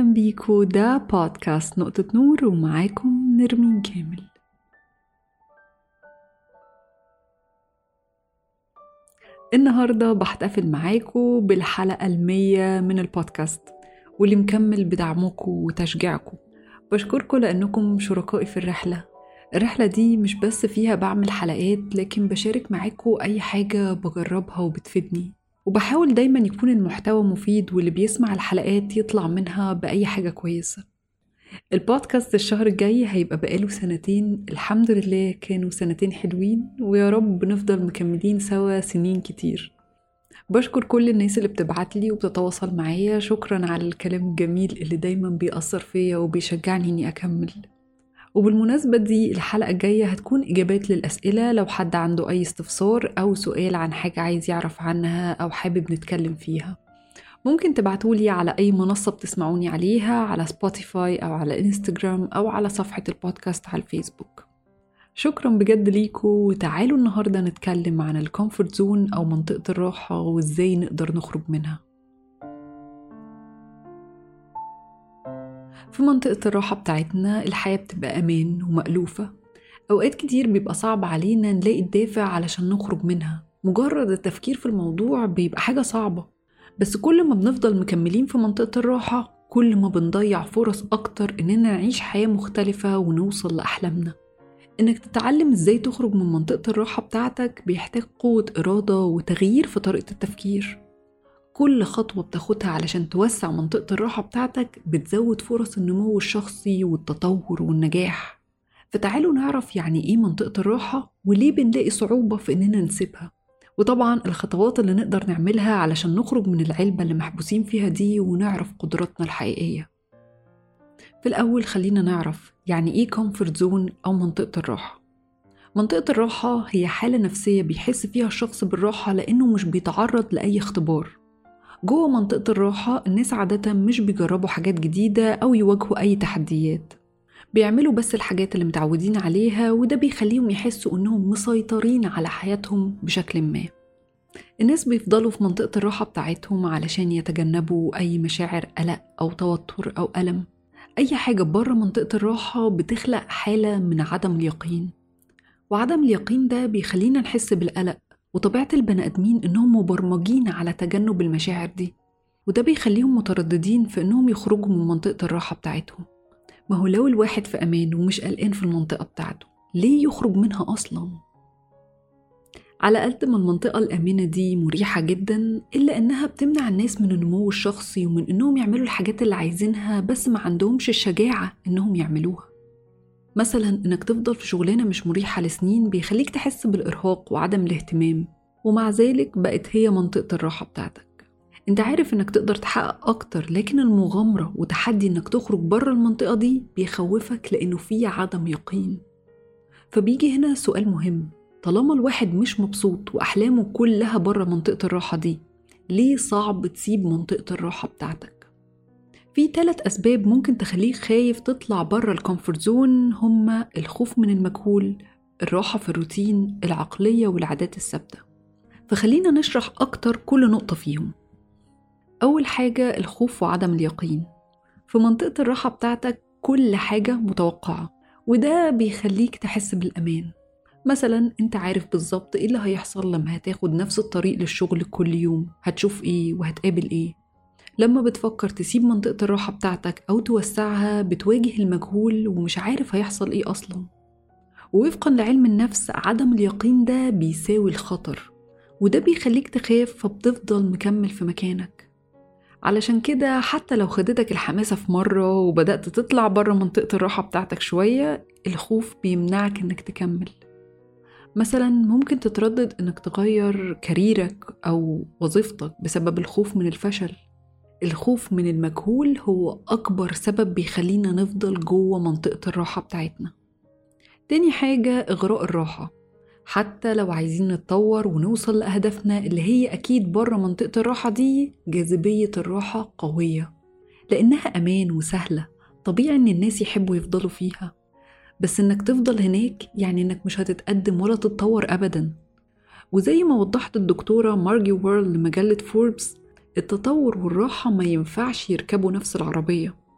أهلا بيكو ده بودكاست نقطة نور ومعاكم نرمين كامل النهاردة بحتفل معاكو بالحلقة المية من البودكاست واللي مكمل بدعمكم وتشجيعكم بشكركم لأنكم شركائي في الرحلة الرحلة دي مش بس فيها بعمل حلقات لكن بشارك معاكم أي حاجة بجربها وبتفيدني وبحاول دايما يكون المحتوى مفيد واللي بيسمع الحلقات يطلع منها بأي حاجة كويسة البودكاست الشهر الجاي هيبقى بقاله سنتين الحمد لله كانوا سنتين حلوين ويا رب نفضل مكملين سوا سنين كتير بشكر كل الناس اللي بتبعتلي وبتتواصل معايا شكرا على الكلام الجميل اللي دايما بيأثر فيا وبيشجعني اني اكمل وبالمناسبة دي الحلقة الجاية هتكون إجابات للأسئلة لو حد عنده أي استفسار أو سؤال عن حاجة عايز يعرف عنها أو حابب نتكلم فيها ممكن تبعتولي على أي منصة بتسمعوني عليها على سبوتيفاي أو على إنستجرام أو على صفحة البودكاست على الفيسبوك شكرا بجد ليكو وتعالوا النهاردة نتكلم عن الكومفورت زون أو منطقة الراحة وإزاي نقدر نخرج منها في منطقة الراحة بتاعتنا الحياة بتبقى أمان ومألوفة أوقات كتير بيبقى صعب علينا نلاقي الدافع علشان نخرج منها مجرد التفكير في الموضوع بيبقى حاجة صعبة بس كل ما بنفضل مكملين في منطقة الراحة كل ما بنضيع فرص أكتر إننا نعيش حياة مختلفة ونوصل لأحلامنا إنك تتعلم إزاي تخرج من منطقة الراحة بتاعتك بيحتاج قوة إرادة وتغيير في طريقة التفكير كل خطوة بتاخدها علشان توسع منطقة الراحة بتاعتك بتزود فرص النمو الشخصي والتطور والنجاح فتعالوا نعرف يعني إيه منطقة الراحة وليه بنلاقي صعوبة في إننا نسيبها وطبعا الخطوات اللي نقدر نعملها علشان نخرج من العلبة اللي محبوسين فيها دي ونعرف قدراتنا الحقيقية في الأول خلينا نعرف يعني إيه كومفورت زون أو منطقة الراحة منطقة الراحة هي حالة نفسية بيحس فيها الشخص بالراحة لأنه مش بيتعرض لأي اختبار جوه منطقة الراحة الناس عادة مش بيجربوا حاجات جديدة أو يواجهوا أي تحديات بيعملوا بس الحاجات اللي متعودين عليها وده بيخليهم يحسوا إنهم مسيطرين على حياتهم بشكل ما الناس بيفضلوا في منطقة الراحة بتاعتهم علشان يتجنبوا أي مشاعر قلق أو توتر أو ألم أي حاجة بره منطقة الراحة بتخلق حالة من عدم اليقين وعدم اليقين ده بيخلينا نحس بالقلق وطبيعة البني آدمين إنهم مبرمجين على تجنب المشاعر دي وده بيخليهم مترددين في إنهم يخرجوا من منطقة الراحة بتاعتهم ما هو لو الواحد في أمان ومش قلقان في المنطقة بتاعته ليه يخرج منها أصلا؟ على قد ما المنطقة الآمنة دي مريحة جدا إلا إنها بتمنع الناس من النمو الشخصي ومن إنهم يعملوا الحاجات اللي عايزينها بس ما عندهمش الشجاعة إنهم يعملوها مثلا إنك تفضل في شغلانة مش مريحة لسنين بيخليك تحس بالإرهاق وعدم الاهتمام ومع ذلك بقت هي منطقة الراحة بتاعتك انت عارف انك تقدر تحقق اكتر لكن المغامرة وتحدي انك تخرج بره المنطقة دي بيخوفك لانه في عدم يقين فبيجي هنا سؤال مهم طالما الواحد مش مبسوط واحلامه كلها بره منطقة الراحة دي ليه صعب تسيب منطقة الراحة بتاعتك في ثلاث أسباب ممكن تخليك خايف تطلع بره الكومفورت زون هما الخوف من المجهول الراحة في الروتين العقلية والعادات الثابتة فخلينا نشرح أكتر كل نقطة فيهم أول حاجة الخوف وعدم اليقين في منطقة الراحة بتاعتك كل حاجة متوقعة وده بيخليك تحس بالأمان مثلا انت عارف بالظبط ايه اللي هيحصل لما هتاخد نفس الطريق للشغل كل يوم هتشوف ايه وهتقابل ايه لما بتفكر تسيب منطقة الراحة بتاعتك أو توسعها بتواجه المجهول ومش عارف هيحصل إيه أصلا ووفقا لعلم النفس عدم اليقين ده بيساوي الخطر وده بيخليك تخاف فبتفضل مكمل في مكانك علشان كده حتى لو خدتك الحماسة في مرة وبدأت تطلع بره منطقة الراحة بتاعتك شوية الخوف بيمنعك إنك تكمل مثلا ممكن تتردد إنك تغير كاريرك أو وظيفتك بسبب الخوف من الفشل الخوف من المجهول هو أكبر سبب بيخلينا نفضل جوه منطقة الراحة بتاعتنا تاني حاجة إغراء الراحة حتى لو عايزين نتطور ونوصل لأهدافنا اللي هي أكيد بره منطقة الراحة دي جاذبية الراحة قوية لأنها أمان وسهلة طبيعي إن الناس يحبوا يفضلوا فيها بس إنك تفضل هناك يعني إنك مش هتتقدم ولا تتطور أبدا وزي ما وضحت الدكتورة مارجي وورل لمجلة فوربس التطور والراحة ما ينفعش يركبوا نفس العربية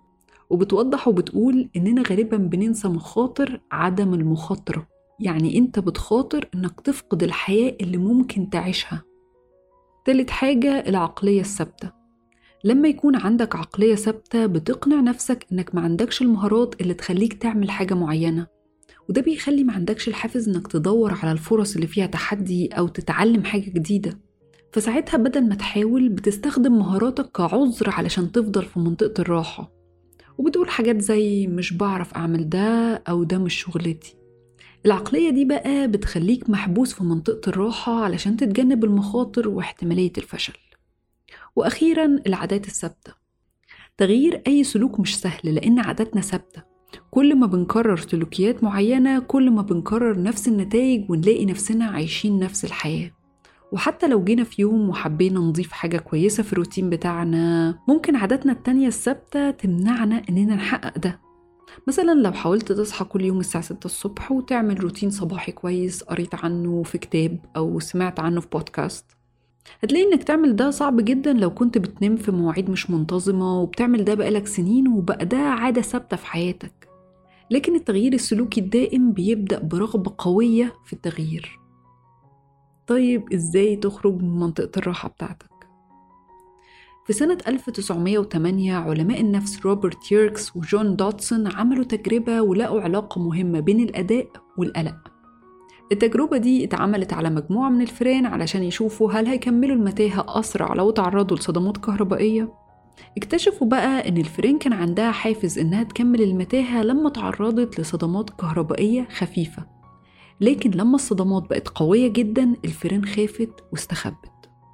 وبتوضح وبتقول إننا غالبا بننسى مخاطر عدم المخاطرة يعني أنت بتخاطر إنك تفقد الحياة اللي ممكن تعيشها تالت حاجة العقلية الثابتة لما يكون عندك عقلية ثابتة بتقنع نفسك إنك ما عندكش المهارات اللي تخليك تعمل حاجة معينة وده بيخلي ما عندكش الحافز إنك تدور على الفرص اللي فيها تحدي أو تتعلم حاجة جديدة فساعتها بدل ما تحاول بتستخدم مهاراتك كعذر علشان تفضل في منطقة الراحة وبتقول حاجات زي مش بعرف أعمل ده أو ده مش شغلتي العقلية دي بقى بتخليك محبوس في منطقة الراحة علشان تتجنب المخاطر واحتمالية الفشل وأخيرا العادات الثابتة تغيير أي سلوك مش سهل لأن عاداتنا ثابتة كل ما بنكرر سلوكيات معينة كل ما بنكرر نفس النتائج ونلاقي نفسنا عايشين نفس الحياة وحتى لو جينا في يوم وحبينا نضيف حاجة كويسة في الروتين بتاعنا ممكن عاداتنا التانية الثابتة تمنعنا إننا نحقق ده مثلا لو حاولت تصحى كل يوم الساعة 6 الصبح وتعمل روتين صباحي كويس قريت عنه في كتاب أو سمعت عنه في بودكاست هتلاقي انك تعمل ده صعب جدا لو كنت بتنام في مواعيد مش منتظمة وبتعمل ده بقالك سنين وبقى ده عادة ثابتة في حياتك لكن التغيير السلوكي الدائم بيبدأ برغبة قوية في التغيير طيب ازاي تخرج من منطقة الراحة بتاعتك؟ في سنة 1908 علماء النفس روبرت ييركس وجون دوتسون عملوا تجربة ولقوا علاقة مهمة بين الأداء والقلق التجربة دي اتعملت على مجموعة من الفئران علشان يشوفوا هل هيكملوا المتاهة أسرع لو تعرضوا لصدمات كهربائية اكتشفوا بقى إن الفئران كان عندها حافز إنها تكمل المتاهة لما تعرضت لصدمات كهربائية خفيفة لكن لما الصدمات بقت قوية جدا الفئران خافت واستخبت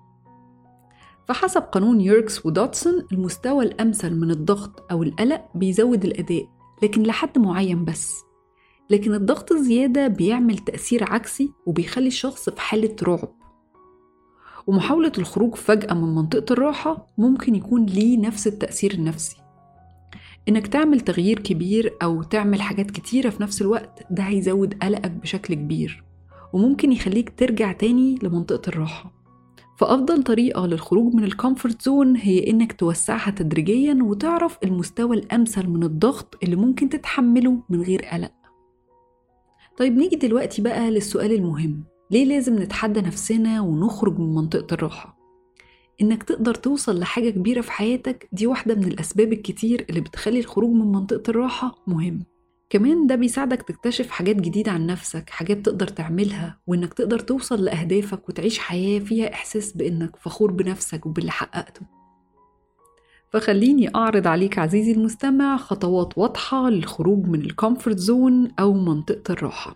فحسب قانون يوركس ودوتسون المستوى الأمثل من الضغط أو القلق بيزود الأداء لكن لحد معين بس لكن الضغط الزيادة بيعمل تأثير عكسي وبيخلي الشخص في حالة رعب ومحاولة الخروج فجأة من منطقة الراحة ممكن يكون ليه نفس التأثير النفسي إنك تعمل تغيير كبير أو تعمل حاجات كتيرة في نفس الوقت ده هيزود قلقك بشكل كبير وممكن يخليك ترجع تاني لمنطقة الراحة فأفضل طريقة للخروج من الكومفورت زون هي إنك توسعها تدريجيا وتعرف المستوى الأمثل من الضغط اللي ممكن تتحمله من غير قلق طيب نيجي دلوقتي بقى للسؤال المهم ليه لازم نتحدى نفسنا ونخرج من منطقة الراحة؟ إنك تقدر توصل لحاجة كبيرة في حياتك دي واحدة من الأسباب الكتير اللي بتخلي الخروج من منطقة الراحة مهم كمان ده بيساعدك تكتشف حاجات جديدة عن نفسك حاجات تقدر تعملها وإنك تقدر توصل لأهدافك وتعيش حياة فيها إحساس بإنك فخور بنفسك وباللي حققته فخليني أعرض عليك عزيزي المستمع خطوات واضحة للخروج من الكومفورت زون أو منطقة الراحة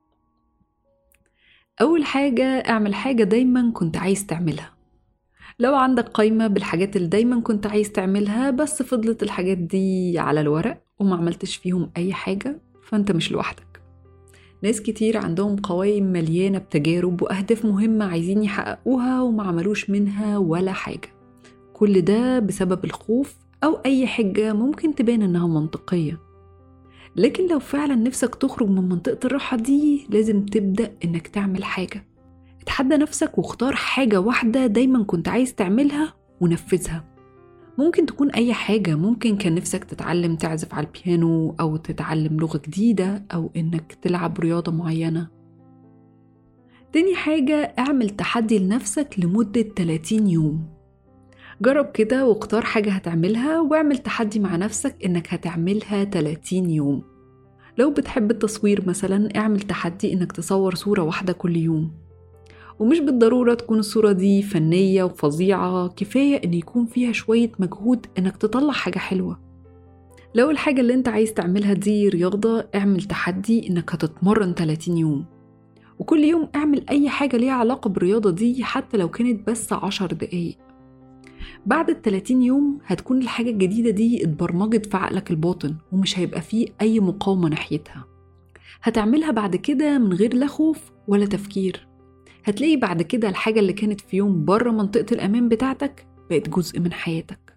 أول حاجة اعمل حاجة دايما كنت عايز تعملها لو عندك قايمة بالحاجات اللي دايما كنت عايز تعملها بس فضلت الحاجات دي على الورق وما عملتش فيهم أي حاجة فأنت مش لوحدك ناس كتير عندهم قوائم مليانة بتجارب وأهداف مهمة عايزين يحققوها وما عملوش منها ولا حاجة كل ده بسبب الخوف أو أي حجة ممكن تبان إنها منطقية لكن لو فعلا نفسك تخرج من منطقة الراحة دي لازم تبدأ إنك تعمل حاجة اتحدى نفسك واختار حاجة واحدة دايما كنت عايز تعملها ونفذها ممكن تكون أي حاجة ممكن كان نفسك تتعلم تعزف على البيانو أو تتعلم لغة جديدة أو إنك تلعب رياضة معينة تاني حاجة اعمل تحدي لنفسك لمدة 30 يوم جرب كده واختار حاجة هتعملها واعمل تحدي مع نفسك إنك هتعملها 30 يوم لو بتحب التصوير مثلا اعمل تحدي إنك تصور صورة واحدة كل يوم ومش بالضرورة تكون الصورة دي فنية وفظيعة كفاية إن يكون فيها شوية مجهود إنك تطلع حاجة حلوة لو الحاجة اللي انت عايز تعملها دي رياضة اعمل تحدي إنك هتتمرن 30 يوم وكل يوم اعمل أي حاجة ليها علاقة بالرياضة دي حتى لو كانت بس عشر دقايق بعد ال 30 يوم هتكون الحاجة الجديدة دي اتبرمجت في عقلك الباطن ومش هيبقى فيه أي مقاومة ناحيتها هتعملها بعد كده من غير لا خوف ولا تفكير هتلاقي بعد كده الحاجة اللي كانت في يوم بره منطقة الأمان بتاعتك بقت جزء من حياتك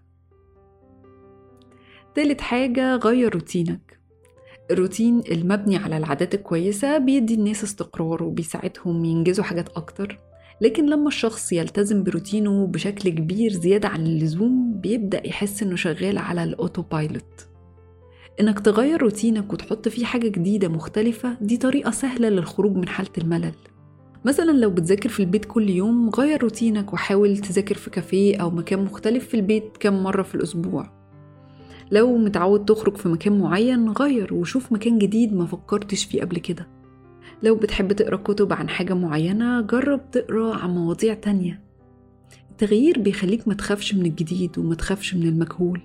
تالت حاجة غير روتينك الروتين المبني على العادات الكويسة بيدي الناس استقرار وبيساعدهم ينجزوا حاجات أكتر لكن لما الشخص يلتزم بروتينه بشكل كبير زيادة عن اللزوم بيبدأ يحس إنه شغال على الأوتو بايلوت إنك تغير روتينك وتحط فيه حاجة جديدة مختلفة دي طريقة سهلة للخروج من حالة الملل مثلا لو بتذاكر في البيت كل يوم غير روتينك وحاول تذاكر في كافيه أو مكان مختلف في البيت كم مرة في الأسبوع لو متعود تخرج في مكان معين غير وشوف مكان جديد ما فكرتش فيه قبل كده لو بتحب تقرا كتب عن حاجة معينة جرب تقرا عن مواضيع تانية التغيير بيخليك ما تخافش من الجديد وما تخافش من المجهول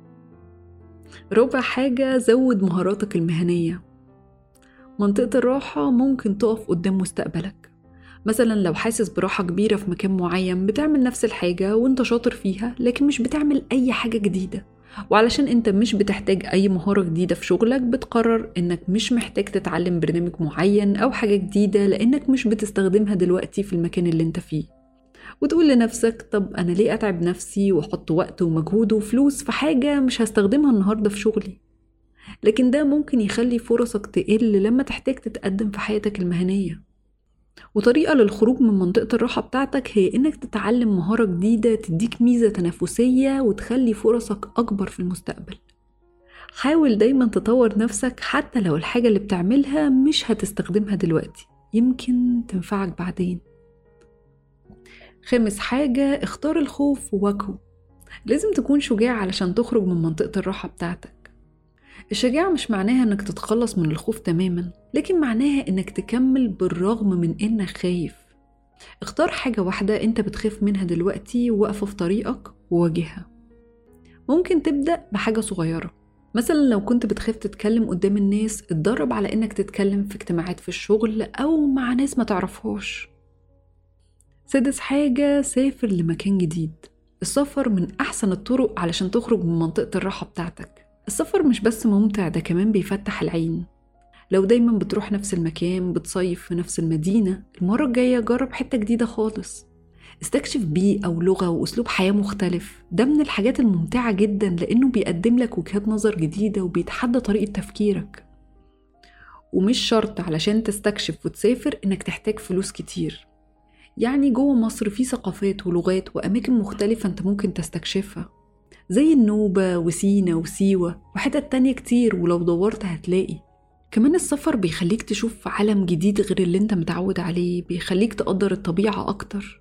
رابع حاجة زود مهاراتك المهنية منطقة الراحة ممكن تقف قدام مستقبلك مثلا لو حاسس براحة كبيرة في مكان معين بتعمل نفس الحاجة وانت شاطر فيها لكن مش بتعمل أي حاجة جديدة وعلشان انت مش بتحتاج أي مهارة جديدة في شغلك بتقرر انك مش محتاج تتعلم برنامج معين أو حاجة جديدة لأنك مش بتستخدمها دلوقتي في المكان اللي انت فيه وتقول لنفسك طب أنا ليه أتعب نفسي وأحط وقت ومجهود وفلوس في حاجة مش هستخدمها النهاردة في شغلي لكن ده ممكن يخلي فرصك تقل لما تحتاج تتقدم في حياتك المهنية وطريقة للخروج من منطقة الراحة بتاعتك هي إنك تتعلم مهارة جديدة تديك ميزة تنافسية وتخلي فرصك أكبر في المستقبل حاول دايما تطور نفسك حتى لو الحاجة اللي بتعملها مش هتستخدمها دلوقتي يمكن تنفعك بعدين خامس حاجة اختار الخوف وواجهه لازم تكون شجاع علشان تخرج من منطقة الراحة بتاعتك الشجاعة مش معناها انك تتخلص من الخوف تماما لكن معناها انك تكمل بالرغم من انك خايف اختار حاجة واحدة انت بتخاف منها دلوقتي وواقفة في طريقك وواجهها ممكن تبدأ بحاجة صغيرة مثلا لو كنت بتخاف تتكلم قدام الناس اتدرب على انك تتكلم في اجتماعات في الشغل او مع ناس ما تعرفهاش سادس حاجة سافر لمكان جديد السفر من أحسن الطرق علشان تخرج من منطقة الراحة بتاعتك السفر مش بس ممتع ده كمان بيفتح العين لو دايما بتروح نفس المكان بتصيف في نفس المدينة المرة الجاية جرب حتة جديدة خالص استكشف بيئة ولغة وأسلوب حياة مختلف ده من الحاجات الممتعة جدا لأنه بيقدم لك وجهات نظر جديدة وبيتحدى طريقة تفكيرك ومش شرط علشان تستكشف وتسافر إنك تحتاج فلوس كتير يعني جوه مصر في ثقافات ولغات وأماكن مختلفة أنت ممكن تستكشفها زي النوبة وسينا وسيوة وحتت تانية كتير ولو دورت هتلاقي كمان السفر بيخليك تشوف عالم جديد غير اللي انت متعود عليه بيخليك تقدر الطبيعة أكتر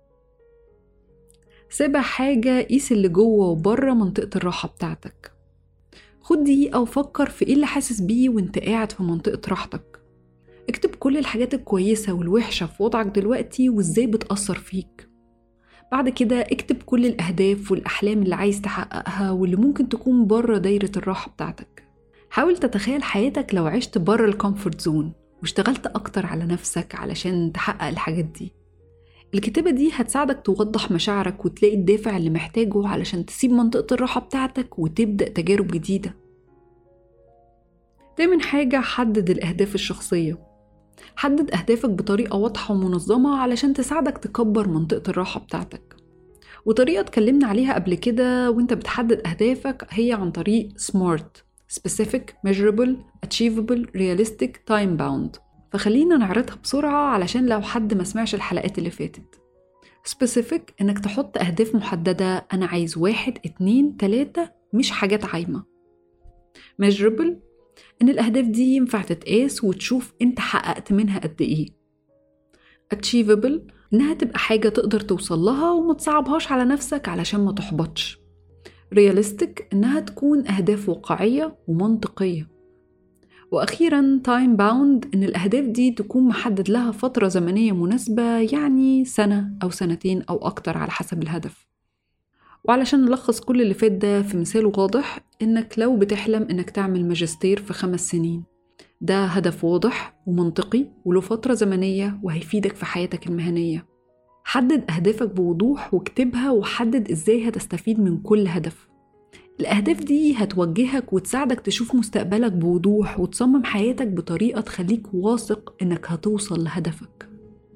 سابع حاجة قيس اللي جوه وبره منطقة الراحة بتاعتك خد دقيقة وفكر في ايه اللي حاسس بيه وانت قاعد في منطقة راحتك اكتب كل الحاجات الكويسة والوحشة في وضعك دلوقتي وازاي بتأثر فيك بعد كده اكتب كل الأهداف والأحلام اللي عايز تحققها واللي ممكن تكون بره دايرة الراحة بتاعتك حاول تتخيل حياتك لو عشت بره الكومفورت زون واشتغلت أكتر على نفسك علشان تحقق الحاجات دي الكتابة دي هتساعدك توضح مشاعرك وتلاقي الدافع اللي محتاجه علشان تسيب منطقة الراحة بتاعتك وتبدأ تجارب جديدة تامن حاجة حدد الأهداف الشخصية حدد أهدافك بطريقة واضحة ومنظمة علشان تساعدك تكبر منطقة الراحة بتاعتك وطريقة اتكلمنا عليها قبل كده وانت بتحدد أهدافك هي عن طريق SMART Specific, Measurable, Achievable, Realistic, Time Bound فخلينا نعرضها بسرعة علشان لو حد ما سمعش الحلقات اللي فاتت Specific إنك تحط أهداف محددة أنا عايز واحد اتنين تلاتة مش حاجات عايمة Measurable إن الأهداف دي ينفع تتقاس وتشوف أنت حققت منها قد إيه Achievable إنها تبقى حاجة تقدر توصل لها وما تصعبهاش على نفسك علشان ما تحبطش Realistic إنها تكون أهداف واقعية ومنطقية وأخيرا تايم باوند إن الأهداف دي تكون محدد لها فترة زمنية مناسبة يعني سنة أو سنتين أو أكتر على حسب الهدف وعلشان نلخص كل اللي فات ده في مثال واضح إنك لو بتحلم إنك تعمل ماجستير في خمس سنين ده هدف واضح ومنطقي وله فترة زمنية وهيفيدك في حياتك المهنية حدد أهدافك بوضوح واكتبها وحدد إزاي هتستفيد من كل هدف الأهداف دي هتوجهك وتساعدك تشوف مستقبلك بوضوح وتصمم حياتك بطريقة تخليك واثق إنك هتوصل لهدفك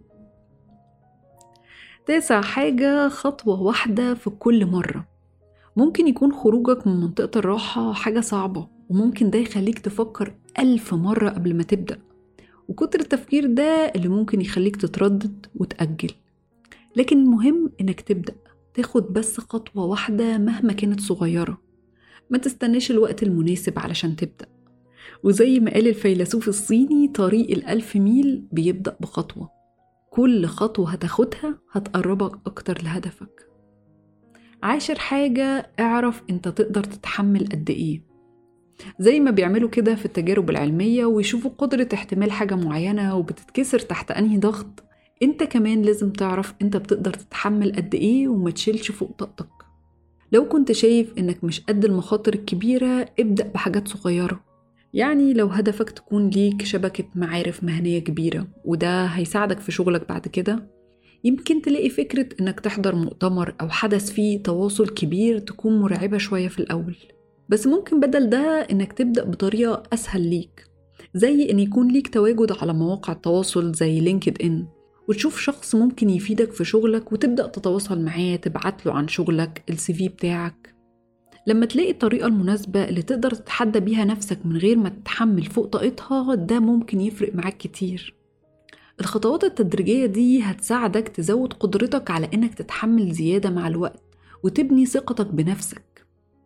تاسع حاجة خطوة واحدة في كل مرة ممكن يكون خروجك من منطقة الراحة حاجة صعبة وممكن ده يخليك تفكر ألف مرة قبل ما تبدأ وكتر التفكير ده اللي ممكن يخليك تتردد وتأجل لكن المهم إنك تبدأ تاخد بس خطوة واحدة مهما كانت صغيرة ما تستناش الوقت المناسب علشان تبدأ وزي ما قال الفيلسوف الصيني طريق الألف ميل بيبدأ بخطوة كل خطوة هتاخدها هتقربك أكتر لهدفك عاشر حاجة اعرف انت تقدر تتحمل قد ايه زي ما بيعملوا كده في التجارب العلمية ويشوفوا قدرة احتمال حاجة معينة وبتتكسر تحت أنهي ضغط انت كمان لازم تعرف انت بتقدر تتحمل قد ايه وما تشيلش فوق طاقتك لو كنت شايف انك مش قد المخاطر الكبيرة ابدأ بحاجات صغيرة يعني لو هدفك تكون ليك شبكة معارف مهنية كبيرة وده هيساعدك في شغلك بعد كده يمكن تلاقي فكرة إنك تحضر مؤتمر أو حدث فيه تواصل كبير تكون مرعبة شوية في الأول بس ممكن بدل ده إنك تبدأ بطريقة أسهل ليك زي إن يكون ليك تواجد على مواقع التواصل زي لينكد إن وتشوف شخص ممكن يفيدك في شغلك وتبدأ تتواصل معاه تبعت له عن شغلك السي في بتاعك لما تلاقي الطريقة المناسبة اللي تقدر تتحدى بيها نفسك من غير ما تتحمل فوق طاقتها ده ممكن يفرق معاك كتير الخطوات التدريجية دي هتساعدك تزود قدرتك على إنك تتحمل زيادة مع الوقت وتبني ثقتك بنفسك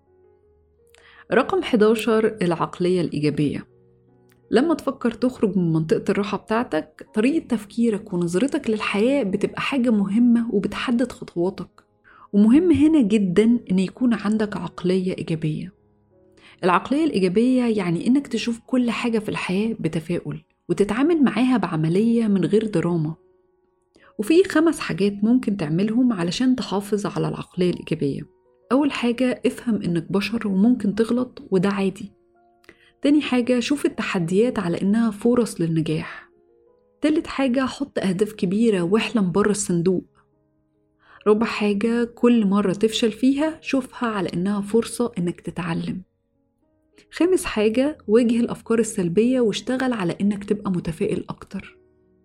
رقم 11 العقلية الإيجابية لما تفكر تخرج من منطقة الراحة بتاعتك طريقة تفكيرك ونظرتك للحياة بتبقى حاجة مهمة وبتحدد خطواتك ومهم هنا جدا إن يكون عندك عقلية إيجابية العقلية الإيجابية يعني إنك تشوف كل حاجة في الحياة بتفاؤل وتتعامل معاها بعملية من غير دراما وفي خمس حاجات ممكن تعملهم علشان تحافظ على العقلية الإيجابية أول حاجة افهم إنك بشر وممكن تغلط وده عادي تاني حاجة شوف التحديات على إنها فرص للنجاح تالت حاجة حط أهداف كبيرة واحلم بره الصندوق رابع حاجة كل مرة تفشل فيها شوفها على إنها فرصة إنك تتعلم خامس حاجة واجه الأفكار السلبية واشتغل على إنك تبقى متفائل أكتر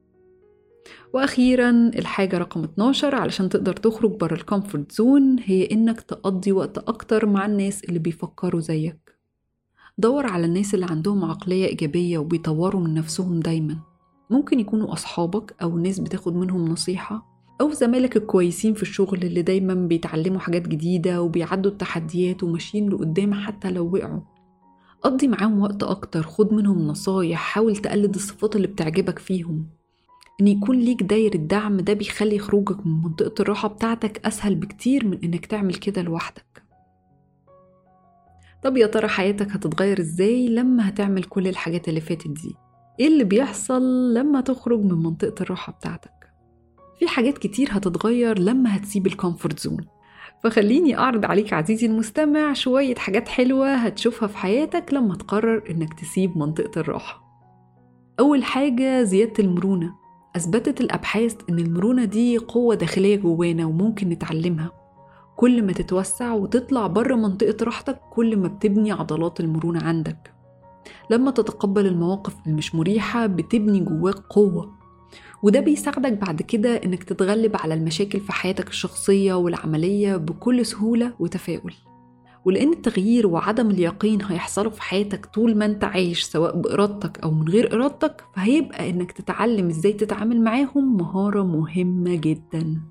وأخيرا الحاجة رقم 12 علشان تقدر تخرج بره الكومفورت زون هي إنك تقضي وقت أكتر مع الناس اللي بيفكروا زيك دور على الناس اللي عندهم عقلية إيجابية وبيطوروا من نفسهم دايما ممكن يكونوا أصحابك أو ناس بتاخد منهم نصيحة أو زمايلك الكويسين في الشغل اللي دايما بيتعلموا حاجات جديدة وبيعدوا التحديات وماشيين لقدام حتى لو وقعوا قضي معاهم وقت أكتر خد منهم نصايح حاول تقلد الصفات اللي بتعجبك فيهم إن يكون ليك دايرة دعم ده بيخلي خروجك من منطقة الراحة بتاعتك أسهل بكتير من إنك تعمل كده لوحدك طب يا ترى حياتك هتتغير إزاي لما هتعمل كل الحاجات اللي فاتت دي؟ إيه اللي بيحصل لما تخرج من منطقة الراحة بتاعتك؟ في حاجات كتير هتتغير لما هتسيب الكومفورت زون فخليني أعرض عليك عزيزي المستمع شوية حاجات حلوة هتشوفها في حياتك لما تقرر إنك تسيب منطقة الراحة أول حاجة زيادة المرونة أثبتت الأبحاث إن المرونة دي قوة داخلية جوانا وممكن نتعلمها كل ما تتوسع وتطلع بره منطقة راحتك كل ما بتبني عضلات المرونة عندك لما تتقبل المواقف المش مريحة بتبني جواك قوة وده بيساعدك بعد كده إنك تتغلب على المشاكل في حياتك الشخصية والعملية بكل سهولة وتفاؤل ولأن التغيير وعدم اليقين هيحصلوا في حياتك طول ما انت عايش سواء بإرادتك أو من غير إرادتك فهيبقى إنك تتعلم إزاي تتعامل معاهم مهارة مهمة جدا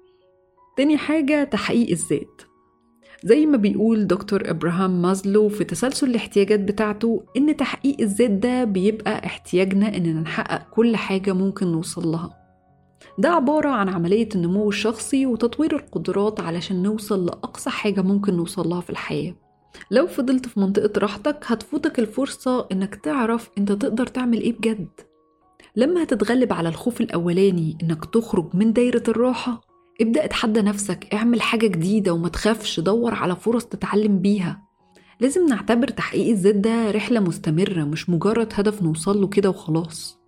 تاني حاجة تحقيق الذات زي ما بيقول دكتور إبراهام مازلو في تسلسل الاحتياجات بتاعته إن تحقيق الذات ده بيبقى احتياجنا إننا نحقق كل حاجة ممكن نوصل لها ده عبارة عن عملية النمو الشخصي وتطوير القدرات علشان نوصل لأقصى حاجة ممكن نوصل لها في الحياة لو فضلت في منطقة راحتك هتفوتك الفرصة إنك تعرف أنت تقدر تعمل إيه بجد لما هتتغلب على الخوف الأولاني إنك تخرج من دايرة الراحة ابدأ اتحدى نفسك اعمل حاجة جديدة وما تخافش دور على فرص تتعلم بيها لازم نعتبر تحقيق الذات ده رحلة مستمرة مش مجرد هدف نوصل له كده وخلاص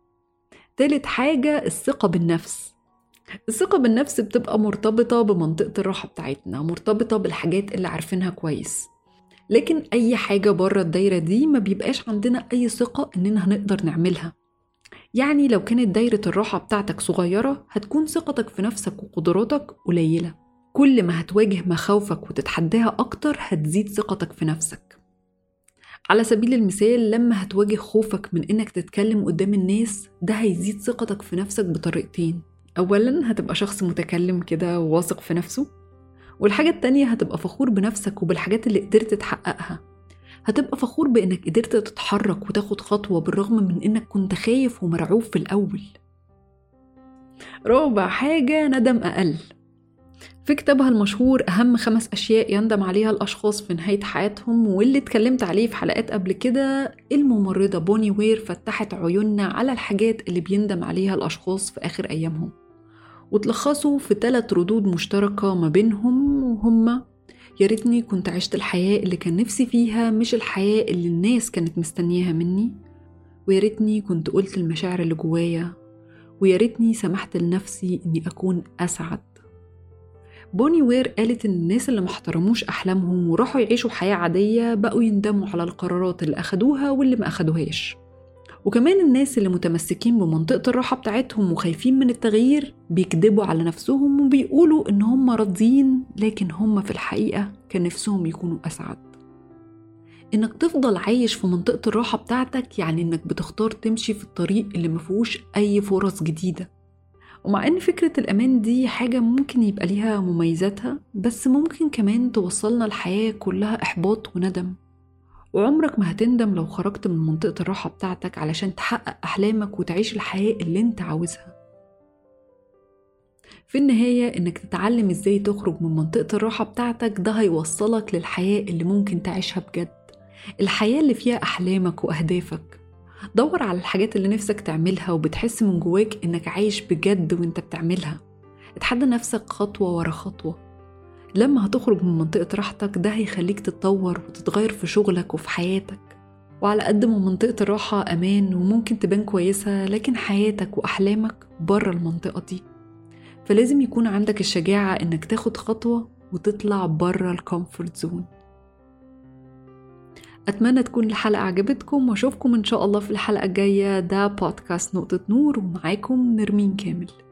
تالت حاجة الثقة بالنفس الثقة بالنفس بتبقى مرتبطة بمنطقة الراحة بتاعتنا مرتبطة بالحاجات اللي عارفينها كويس لكن أي حاجة بره الدايرة دي ما بيبقاش عندنا أي ثقة إننا هنقدر نعملها يعني لو كانت دايرة الراحة بتاعتك صغيرة هتكون ثقتك في نفسك وقدراتك قليلة كل ما هتواجه مخاوفك وتتحداها أكتر هتزيد ثقتك في نفسك على سبيل المثال لما هتواجه خوفك من إنك تتكلم قدام الناس ده هيزيد ثقتك في نفسك بطريقتين أولا هتبقى شخص متكلم كده وواثق في نفسه والحاجة التانية هتبقى فخور بنفسك وبالحاجات اللي قدرت تحققها هتبقى فخور بإنك قدرت تتحرك وتاخد خطوة بالرغم من إنك كنت خايف ومرعوب في الأول رابع حاجة ندم أقل في كتابها المشهور أهم خمس أشياء يندم عليها الأشخاص في نهاية حياتهم واللي اتكلمت عليه في حلقات قبل كده الممرضة بوني وير فتحت عيوننا على الحاجات اللي بيندم عليها الأشخاص في آخر أيامهم وتلخصوا في ثلاث ردود مشتركة ما بينهم وهما يا ريتني كنت عشت الحياة اللي كان نفسي فيها مش الحياة اللي الناس كانت مستنياها مني ويا ريتني كنت قلت المشاعر اللي جوايا ويا ريتني سمحت لنفسي إني أكون أسعد بوني وير قالت إن الناس اللي محترموش أحلامهم وراحوا يعيشوا حياة عادية بقوا يندموا على القرارات اللي أخدوها واللي ما أخدوهاش وكمان الناس اللي متمسكين بمنطقة الراحة بتاعتهم وخايفين من التغيير بيكذبوا على نفسهم وبيقولوا إن هم راضيين لكن هم في الحقيقة كان نفسهم يكونوا أسعد إنك تفضل عايش في منطقة الراحة بتاعتك يعني إنك بتختار تمشي في الطريق اللي مفيهوش أي فرص جديدة ومع إن فكرة الأمان دي حاجة ممكن يبقى ليها مميزاتها بس ممكن كمان توصلنا الحياة كلها إحباط وندم وعمرك ما هتندم لو خرجت من منطقة الراحة بتاعتك علشان تحقق أحلامك وتعيش الحياة اللي انت عاوزها في النهاية إنك تتعلم إزاي تخرج من منطقة الراحة بتاعتك ده هيوصلك للحياة اللي ممكن تعيشها بجد الحياة اللي فيها أحلامك وأهدافك دور على الحاجات اللي نفسك تعملها وبتحس من جواك إنك عايش بجد وإنت بتعملها اتحدى نفسك خطوة ورا خطوة لما هتخرج من منطقة راحتك ده هيخليك تتطور وتتغير في شغلك وفي حياتك وعلى قد ما منطقة الراحة أمان وممكن تبان كويسة لكن حياتك وأحلامك بره المنطقة دي فلازم يكون عندك الشجاعة إنك تاخد خطوة وتطلع بره الكومفورت زون أتمنى تكون الحلقة عجبتكم وأشوفكم إن شاء الله في الحلقة الجاية ده بودكاست نقطة نور ومعاكم نرمين كامل